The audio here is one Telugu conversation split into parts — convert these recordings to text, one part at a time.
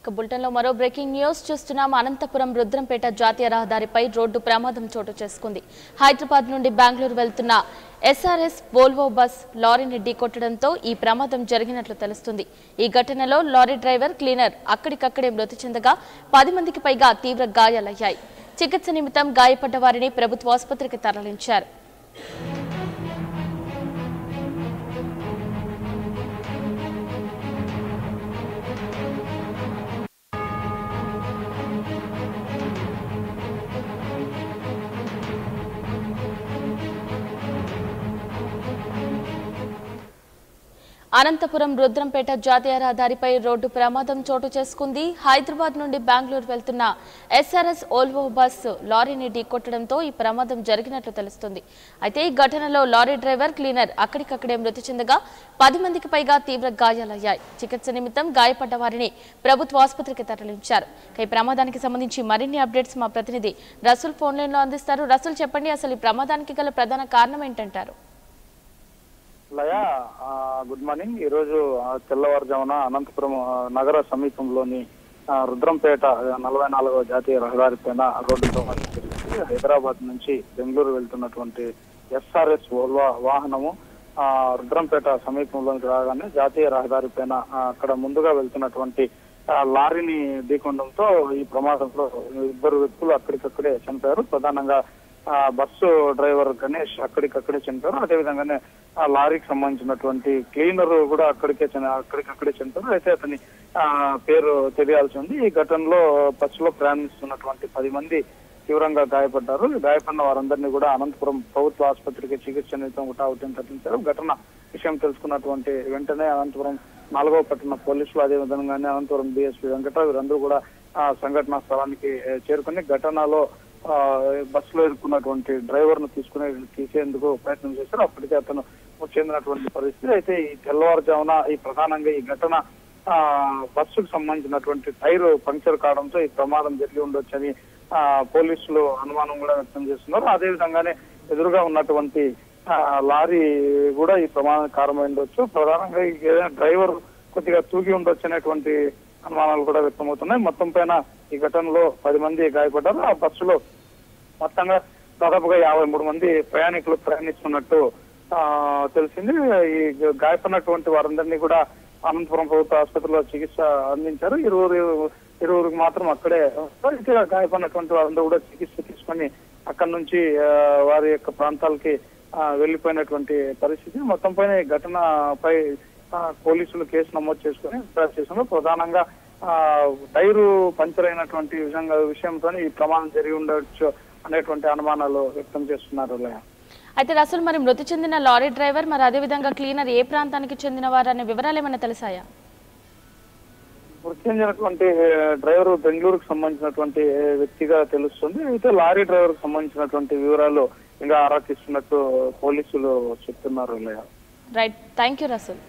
ఇక బులెటిన్లో మరో బ్రేకింగ్ న్యూస్ చూస్తున్నాం అనంతపురం రుద్రంపేట జాతీయ రహదారిపై రోడ్డు ప్రమాదం చోటు చేసుకుంది హైదరాబాద్ నుండి బెంగళూరు వెళ్తున్న ఎస్ఆర్ఎస్ వోల్వో బస్ లారీని ఢీకొట్టడంతో ఈ ప్రమాదం జరిగినట్లు తెలుస్తుంది ఈ ఘటనలో లారీ డ్రైవర్ క్లీనర్ అక్కడికక్కడే మృతి చెందగా పది మందికి పైగా తీవ్ర గాయాలయ్యాయి చికిత్స నిమిత్తం గాయపడ్డ వారిని ప్రభుత్వ ఆసుపత్రికి తరలించారు అనంతపురం రుద్రంపేట జాతీయ రహదారిపై రోడ్డు ప్రమాదం చోటు చేసుకుంది హైదరాబాద్ నుండి బెంగళూరు వెళ్తున్న ఎస్ఆర్ఎస్ ఓల్వో బస్ లారీని ఢీకొట్టడంతో ఈ ప్రమాదం జరిగినట్లు తెలుస్తుంది అయితే ఈ ఘటనలో లారీ డ్రైవర్ క్లీనర్ అక్కడికక్కడే మృతి చెందగా పది మందికి పైగా తీవ్ర గాయాలయ్యాయి చికిత్స నిమిత్తం గాయపడ్డ వారిని ప్రభుత్వ ఆసుపత్రికి తరలించారు ఇక ఈ ప్రమాదానికి సంబంధించి మరిన్ని అప్డేట్స్ మా ప్రతినిధి రసూల్ ఫోన్ లైన్ లో అందిస్తారు రసూల్ చెప్పండి అసలు ఈ ప్రమాదానికి గల ప్రధాన కారణం ఏంటంటారు లయ ఆ, గుడ్ మార్నింగ్ ఈ రోజు ఆ, తెల్లవారుజామున అనంతపురం ఆ, నగర సమీపంలోని ఆ, రుద్రంపేట ఆ, నలభై నాలుగవ జాతీయ రహదారి పైన రోడ్డు ప్రమాదం జరిగింది హైదరాబాద్ నుంచి బెంగళూరు వెళ్తున్నటువంటి ఎస్ఆర్ఎస్ ఓల్వా వాహనము ఆ, రుద్రంపేట సమీపంలోకి రాగానే జాతీయ రహదారి పైన ఆ, అక్కడ ముందుగా వెళ్తున్నటువంటి ఆ, లారీని ఢీకొనడంతో ఈ ప్రమాదంలో ఇద్దరు వ్యక్తులు అక్కడికక్కడే చనిపోయారు ప్రధానంగా ఆ బస్సు డ్రైవర్ గణేష్ అక్కడికక్కడే చనిపోయారు అదేవిధంగానే ఆ లారీకి సంబంధించినటువంటి క్లీనర్ కూడా అక్కడికే చని- అక్కడికక్కడే చనిపోయారు అయితే అతని ఆ పేరు తెలియాల్సి ఉంది ఈ ఘటనలో బస్సులో ప్రయాణిస్తున్నటువంటి పది మంది తీవ్రంగా గాయపడ్డారు గాయపడిన వారందరినీ కూడా అనంతపురం ప్రభుత్వ ఆసుపత్రికి చికిత్స నిమిత్తం హుటాహుటిని తరలించారు ఘటన విషయం తెలుసుకున్నటువంటి వెంటనే అనంతపురం నాలుగవ పట్టణ పోలీసులు అదే విధంగానే అనంతపురం డిఎస్పీ వెంకట వీరందరూ కూడా ఆ సంఘటనా స్థలానికి ఏ, చేరుకుని ఘటనలో ఆ, బస్సులో ఇరుక్కున్నటువంటి డ్రైవర్ ను తీసుకుని తీసేందుకు ప్రయత్నం చేశారు అప్పటికే అతను మృతి చెందినటువంటి పరిస్థితి అయితే ఈ తెల్లవారుజామున ఈ ప్రధానంగా ఈ ఘటన ఆ బస్సుకు సంబంధించినటువంటి టైర్ పంక్చర్ కావడంతో ఈ ప్రమాదం జరిగి ఉండొచ్చని ఆ పోలీసులు అనుమానం కూడా వ్యక్తం చేస్తున్నారు అదే విధంగానే ఎదురుగా ఉన్నటువంటి ఆ, లారీ కూడా ఈ ప్రమాదం కారణమై ఉండొచ్చు ప్రధానంగా ఈ ఏదైనా డ్రైవర్ కొద్దిగా తూగి ఉండొచ్చు అనేటువంటి అనుమానాలు కూడా వ్యక్తమవుతున్నాయి మొత్తం పైన ఈ ఘటనలో పది మంది గాయపడ్డారు ఆ బస్సులో మొత్తంగా దాదాపుగా యాభై మూడు మంది ప్రయాణికులు ప్రయాణిస్తున్నట్టు ఆ, తెలిసింది ఈ గాయపడినటువంటి వారందరినీ కూడా అనంతపురం ప్రభుత్వ ఆసుపత్రిలో చికిత్స అందించారు ఇరువురు ఇరువురికి మాత్రం అక్కడే ఇక గాయపడినటువంటి వారందరూ కూడా చికిత్స తీసుకొని అక్కడి నుంచి ఆ, వారి యొక్క ప్రాంతాలకి ఆ, వెళ్లిపోయినటువంటి పరిస్థితి మొత్తం పైన ఈ ఘటనపై ఆ, పోలీసులు కేసు నమోదు చేసుకుని దర్యాప్తు చేస్తున్నారు ప్రధానంగా ఆ, టైరు పంచర్ అయినటువంటి విధంగా విషయంతో ఈ ప్రమాదం జరిగి ఉండవచ్చు అనేటువంటి అనుమానాలు వ్యక్తం చేస్తున్నారు లయ. అయితే రసూల్ మరి మృతి చెందిన లారీ డ్రైవర్ మరి అదేవిధంగా క్లీనర్ ఏ ప్రాంతానికి చెందిన వారు అనే వివరాలు ఏమైనా తెలిసాయా మృతి చెందినటువంటి డ్రైవర్ బెంగళూరుకు సంబంధించినటువంటి వ్యక్తిగా తెలుస్తుంది అయితే లారీ డ్రైవర్ కు సంబంధించినటువంటి వివరాలు ఇంకా ఆరా తీస్తున్నట్టు పోలీసులు చెప్తున్నారు Laya. Right thank you Rasool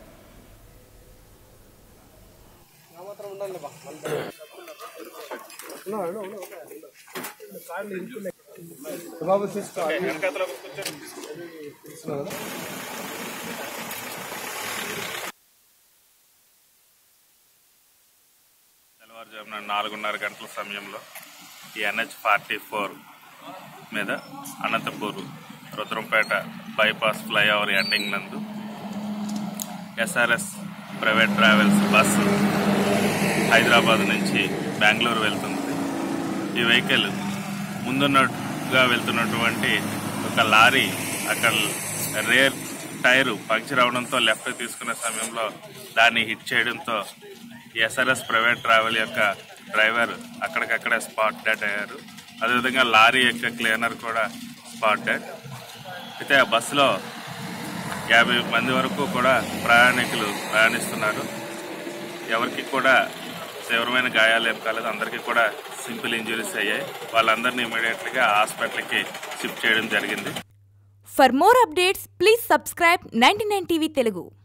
తెల్లవారుజామున నాలుగున్నర గంటల సమయంలో ఈ ఎన్హెచ్ ఫార్టీ ఫోర్ మీద Anantapur Rudrampeta bypass flyover ending నందు SRS private travels bus Hyderabad నుంచి బెంగళూరు వెళ్తుంది ఈ వెహికల్ ముందున్నట్టుగా వెళ్తున్నటువంటి ఒక లారీ అక్కడ రేర్ టైరు పంక్చర్ అవడంతో లెఫ్ట్ తీసుకునే సమయంలో దాన్ని హిట్ చేయడంతో ఎస్ఆర్ఎస్ ప్రైవేట్ ట్రావెల్ యొక్క డ్రైవర్ అక్కడికక్కడే స్పాట్ డెడ్ అయ్యారు అదేవిధంగా లారీ యొక్క క్లీనర్ కూడా స్పాట్ డెడ్ అయితే ఆ బస్సులో యాభై మంది వరకు కూడా ప్రయాణికులు ప్రయాణిస్తున్నారు ఎవరికి కూడా తీవ్రమైన గాయాలు ఏం కాలేదు అందరికీ కూడా సింపుల్ ఇంజురీస్ అయ్యాయి వాళ్ళందరినీ ఇమీడియట్గా హాస్పిటల్కి షిఫ్ట్ చేయడం జరిగింది For more updates, please subscribe 99 TV Telugu.